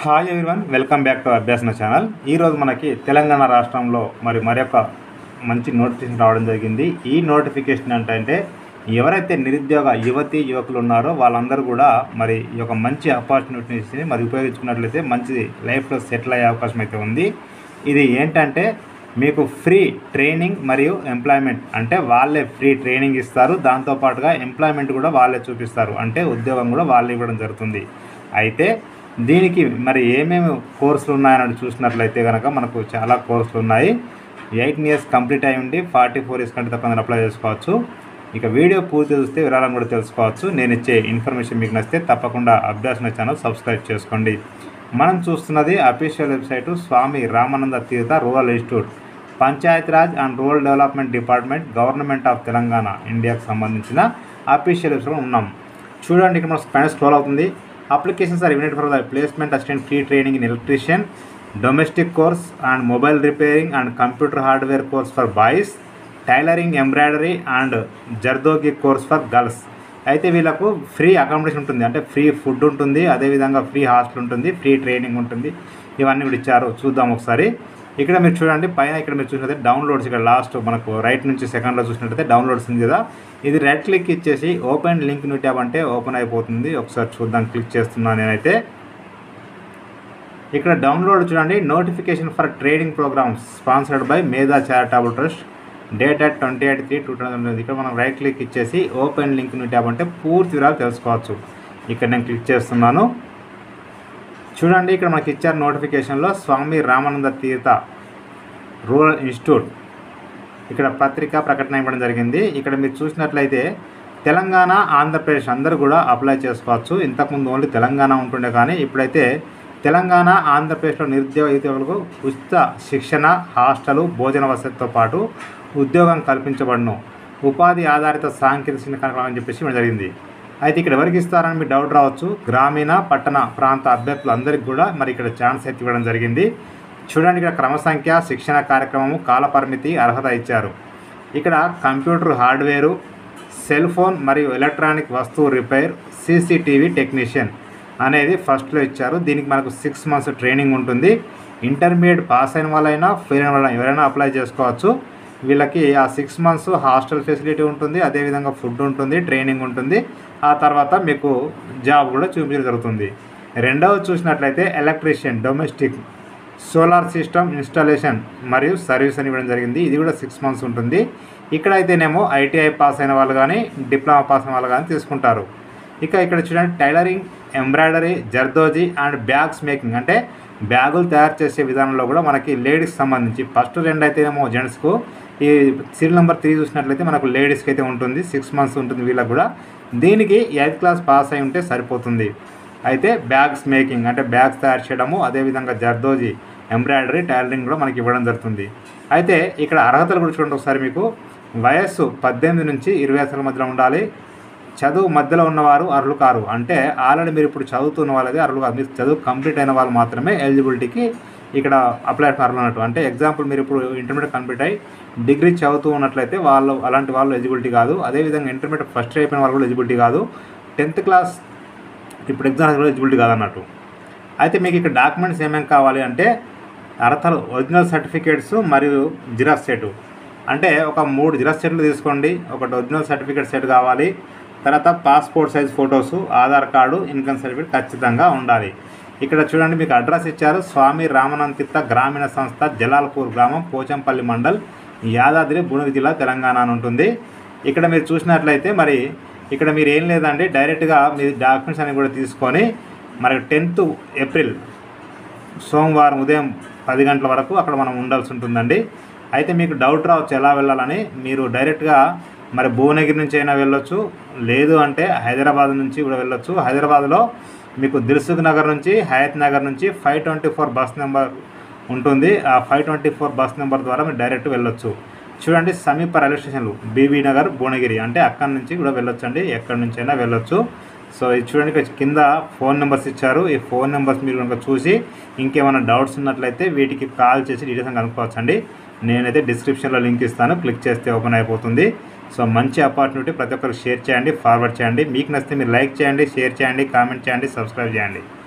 hi everyone welcome back to Abhyasana channel ఈరోజు మనకి తెలంగాణ రాష్ట్రంలో మరి మరొక మంచి నోటిఫికేషన్ రావడం జరిగింది ఈ నోటిఫికేషన్ ఏంటంటే ఎవరైతే నిరుద్యోగ యువతి యువకులు ఉన్నారో వాళ్ళందరూ కూడా మరి ఈ యొక్క మంచి ఆపర్చునిటీస్ని మరి ఉపయోగించుకున్నట్లయితే మంచి లైఫ్లో సెటిల్ అయ్యే అవకాశం అయితే ఉంది ఇది ఏంటంటే మీకు ఫ్రీ ట్రైనింగ్ మరియు ఎంప్లాయ్మెంట్ అంటే వాళ్ళే ఫ్రీ ట్రైనింగ్ ఇస్తారు దాంతోపాటుగా ఎంప్లాయ్మెంట్ కూడా వాళ్ళే చూపిస్తారు అంటే ఉద్యోగం కూడా వాళ్ళు ఇవ్వడం జరుగుతుంది అయితే దీనికి మరి ఏమేమి కోర్సులు ఉన్నాయని చూసినట్లయితే కనుక మనకు చాలా కోర్సులు ఉన్నాయి ఎయిటీన్ ఇయర్స్ కంప్లీట్ అయి ఉండి ఫార్టీ ఫోర్ ఇయర్స్ కంటే తక్కువ అప్లై చేసుకోవచ్చు ఇక వీడియో పూర్తి చూస్తే వివరాలను కూడా తెలుసుకోవచ్చు నేను ఇచ్చే ఇన్ఫర్మేషన్ మీకు నచ్చితే తప్పకుండా అభ్యాసన ఛానల్ సబ్స్క్రైబ్ చేసుకోండి మనం చూస్తున్నది official website Swami Ramananda Tirtha rural institute Panchayati Raj and rural development department government of Telangana ఇండియాకు సంబంధించిన అఫీషియల్ వెబ్సైట్ ఉన్నాం చూడండి ఇక్కడ మన పైన స్క్రోల్ అవుతుంది అప్లికేషన్స్ ఆర్ ఇమినేట్ for the placement assistant free training in electrician domestic course and mobile repairing and computer hardware course for boys tailoring embroidery and zardozi course for girls అయితే వీళ్ళకు ఫ్రీ అకామిడేషన్ ఉంటుంది అంటే ఫ్రీ ఫుడ్ ఉంటుంది అదేవిధంగా free hostel ఉంటుంది free training ఉంటుంది ఇవన్నీ కూడా ఇచ్చారు చూద్దాం ఒకసారి ఇక్కడ మీరు చూడండి పైన ఇక్కడ మీరు చూసినట్లయితే డౌన్లోడ్స్ ఇక్కడ లాస్ట్ మనకు రైట్ నుంచి సెకండ్లో చూసినట్లయితే డౌన్లోడ్స్ ఉంది కదా ఇది రైట్ క్లిక్ ఇచ్చేసి ఓపెన్ లింక్ న్యూ ట్యాబ్ అంటే ఓపెన్ అయిపోతుంది ఒకసారి చూద్దాం క్లిక్ చేస్తున్నాను నేనైతే ఇక్కడ డౌన్లోడ్ చూడండి notification for trading programmes sponsored by Medha charitable trust date at twenty eight three two thousand ఇక్కడ మనం రైట్ క్లిక్ ఇచ్చేసి ఓపెన్ లింక్ న్యూ ట్యాబ్ అంటే పూర్తి వివరాలు తెలుసుకోవచ్చు ఇక్కడ నేను క్లిక్ చేస్తున్నాను చూడండి ఇక్కడ మనకి ఇచ్చారు నోటిఫికేషన్లో స్వామి రామానంద తీర్థ రూరల్ ఇన్స్టిట్యూట్ ఇక్కడ పత్రిక ప్రకటన ఇవ్వడం జరిగింది ఇక్కడ మీరు చూసినట్లయితే తెలంగాణ ఆంధ్రప్రదేశ్ అందరూ కూడా అప్లై చేసుకోవచ్చు ఇంతకుముందు ఓన్లీ తెలంగాణ ఉంటుండే కానీ ఇప్పుడైతే తెలంగాణ ఆంధ్రప్రదేశ్లో నిరుద్యోగ యువకులకు ఉచిత శిక్షణ హాస్టలు భోజన వసతితో పాటు ఉద్యోగం కల్పించబడును ఉపాధి ఆధారిత సాంకేతిక శిక్షణ అని చెప్పేసి ఇవ్వడం జరిగింది అయితే ఇక్కడ ఎవరికి ఇస్తారని మీ డౌట్ రావచ్చు గ్రామీణ పట్టణ ప్రాంత అభ్యర్థులందరికీ కూడా మరి ఇక్కడ ఛాన్స్ అయితే ఇవ్వడం జరిగింది చూడండి ఇక్కడ క్రమ సంఖ్య శిక్షణ కార్యక్రమము కాల పరిమితి అర్హత ఇచ్చారు ఇక్కడ కంప్యూటర్ హార్డ్వేరు సెల్ ఫోన్ మరియు ఎలక్ట్రానిక్ వస్తువు రిపేర్ సీసీటీవీ టెక్నీషియన్ అనేది ఫస్ట్లో ఇచ్చారు దీనికి మనకు సిక్స్ మంత్స్ ట్రైనింగ్ ఉంటుంది ఇంటర్మీడియట్ పాస్ అయిన వాళ్ళైనా ఫెయిల్ అయిన వాళ్ళైనా ఎవరైనా అప్లై చేసుకోవచ్చు వీళ్ళకి ఆ సిక్స్ మంత్స్ హాస్టల్ ఫెసిలిటీ ఉంటుంది అదేవిధంగా ఫుడ్ ఉంటుంది ట్రైనింగ్ ఉంటుంది ఆ తర్వాత మీకు జాబ్ కూడా చూపించడం జరుగుతుంది రెండవది చూసినట్లయితే electrician domestic solar system installation మరియు సర్వీస్ అని ఇవ్వడం జరిగింది ఇది కూడా సిక్స్ మంత్స్ ఉంటుంది ఇక్కడ అయితేనేమో ఐటీఐ పాస్ అయిన వాళ్ళు కానీ డిప్లొమా పాస్ అయిన వాళ్ళు కానీ తీసుకుంటారు ఇక ఇక్కడ చూడండి tailoring embroidery zardozi and bags making అంటే బ్యాగులు తయారు చేసే విధానంలో కూడా మనకి లేడీస్కి సంబంధించి ఫస్ట్ రెండు అయితేనేమో జెంట్స్కు ఈ సీరియల్ నెంబర్ త్రీ చూసినట్లయితే మనకు లేడీస్కి అయితే ఉంటుంది సిక్స్ మంత్స్ ఉంటుంది వీళ్ళకి కూడా దీనికి ఎయిత్ క్లాస్ పాస్ అయి ఉంటే సరిపోతుంది అయితే బ్యాగ్స్ మేకింగ్ అంటే బ్యాగ్స్ తయారు చేయడము అదేవిధంగా జర్దోజీ ఎంబ్రాయిడరీ టైలరింగ్ కూడా మనకి ఇవ్వడం జరుగుతుంది అయితే ఇక్కడ అర్హతలు కూడా చూడండి ఒకసారి మీకు వయస్సు పద్దెనిమిది నుంచి ఇరవై సంవత్సరాల మధ్యలో ఉండాలి చదువు మధ్యలో ఉన్నవారు అర్హులు కారు అంటే ఆల్రెడీ మీరు ఇప్పుడు చదువుతున్న వాళ్ళది అర్హులు కాదు మీరు చదువు కంప్లీట్ అయిన వాళ్ళు మాత్రమే ఎలిజిబిలిటీకి ఇక్కడ అప్లై అర్హులు అన్నట్టు అంటే ఎగ్జాంపుల్ మీరు ఇప్పుడు ఇంటర్మీడియట్ కంప్లీట్ అయ్యి డిగ్రీ చదువుతూ ఉన్నట్లయితే వాళ్ళు అలాంటి వాళ్ళు ఎలిజిబిలిటీ కాదు అదేవిధంగా ఇంటర్మీడియట్ ఫస్ట్ ఇయర్ అయిపోయిన వాళ్ళు కూడా ఎలిజిబిలిటీ కాదు టెన్త్ క్లాస్ ఇప్పుడు ఎగ్జామ్స్ కూడా ఎలిజిబిలిటీ కాదన్నట్టు అయితే మీకు ఇక్కడ డాక్యుమెంట్స్ ఏమేమి కావాలి అంటే అర్హతలు ఒరిజినల్ సర్టిఫికేట్స్ మరియు జిరాక్స్ సెట్ అంటే ఒక మూడు జిరాక్స్ సెట్లు తీసుకోండి ఒకటి ఒరిజినల్ సర్టిఫికేట్ సెట్ కావాలి తర్వాత passport size photos Aadhaar card income certificate ఖచ్చితంగా ఉండాలి ఇక్కడ చూడండి మీకు అడ్రస్ ఇచ్చారు స్వామి రామనంతిత్త గ్రామీణ సంస్థ జలాల్పూర్ గ్రామం పోచంపల్లి మండల్ యాదాద్రి భువనగిరి జిల్లా తెలంగాణ అని ఉంటుంది ఇక్కడ మీరు చూసినట్లయితే మరి ఇక్కడ మీరు ఏం లేదండి డైరెక్ట్గా మీ డాక్యుమెంట్స్ అన్ని కూడా తీసుకొని మరి టెన్త్ ఏప్రిల్ సోమవారం ఉదయం పది గంటల వరకు అక్కడ మనం ఉండాల్సి ఉంటుందండి అయితే మీకు డౌట్ రావచ్చు ఎలా వెళ్ళాలని మీరు డైరెక్ట్గా మరి భువనగిరి నుంచి అయినా వెళ్ళొచ్చు లేదు అంటే హైదరాబాద్ నుంచి కూడా వెళ్ళొచ్చు హైదరాబాద్లో మీకు దిల్సుఖ్ నగర్ నుంచి హయత్ నగర్ నుంచి five twenty four bus number ఉంటుంది ఆ five twenty four bus number ద్వారా మీరు డైరెక్ట్ వెళ్ళొచ్చు చూడండి సమీప రైల్వే స్టేషన్లు బీబీ నగర్ భువనగిరి అంటే అక్కడి నుంచి కూడా వెళ్ళొచ్చు అండి ఎక్కడి నుంచి అయినా వెళ్ళొచ్చు సో ఇది చూడండి ఇక్కడ కింద ఫోన్ నెంబర్స్ ఇచ్చారు ఈ ఫోన్ నెంబర్స్ మీరు కనుక చూసి ఇంకేమైనా డౌట్స్ ఉన్నట్లయితే వీటికి కాల్ చేసి డీటెయిల్స్ కనుక్కోవచ్చు అండి నేనైతే డిస్క్రిప్షన్లో లింక్ ఇస్తాను క్లిక్ చేస్తే ఓపెన్ అయిపోతుంది సో మంచి ఆపర్చునిటీ ప్రతి ఒక్కరికి షేర్ చేయండి ఫార్వర్డ్ చేయండి మీకు నచ్చితే మీరు లైక్ చేయండి షేర్ చేయండి కామెంట్ చేయండి సబ్స్క్రైబ్ చేయండి